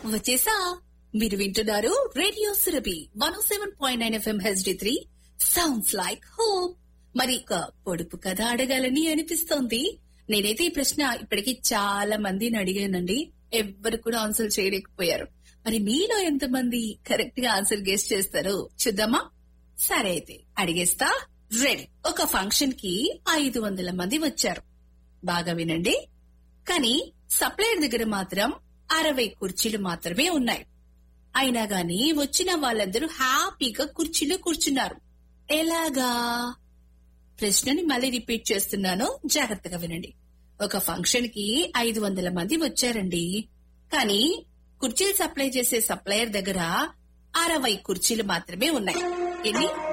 వచ్చేసా మీరు వింటున్నారు radio Surabhi one seven point nine FM HD three sounds like home మరి ఒక పొడుపు కథ అడగాలని అనిపిస్తోంది నేనైతే ఈ ప్రశ్న ఇప్పటికి చాలా మందిని అడిగానండి ఎవ్వరు కూడా ఆన్సర్ చేయలేకపోయారు మరి మీలో ఎంతమంది కరెక్ట్ గా ఆన్సర్ గెస్ట్ చేస్తారో చూద్దామా సరే అయితే అడిగేస్తా రెడీ ఒక ఫంక్షన్ కి ఐదు వందల మంది వచ్చారు బాగా వినండి కానీ సప్లయర్ దగ్గర మాత్రం అరవై కుర్చీలు మాత్రమే ఉన్నాయి అయినా గాని వచ్చిన వాళ్ళందరూ హ్యాపీగా కుర్చీలో కూర్చున్నారు ఎలాగా ప్రశ్నని మళ్ళీ రిపీట్ చేస్తున్నాను జాగ్రత్తగా వినండి ఒక ఫంక్షన్ కి ఐదు వందల మంది వచ్చారండి కానీ కుర్చీలు సప్లై చేసే సప్లయర్ దగ్గర అరవై కుర్చీలు మాత్రమే ఉన్నాయి ఎన్ని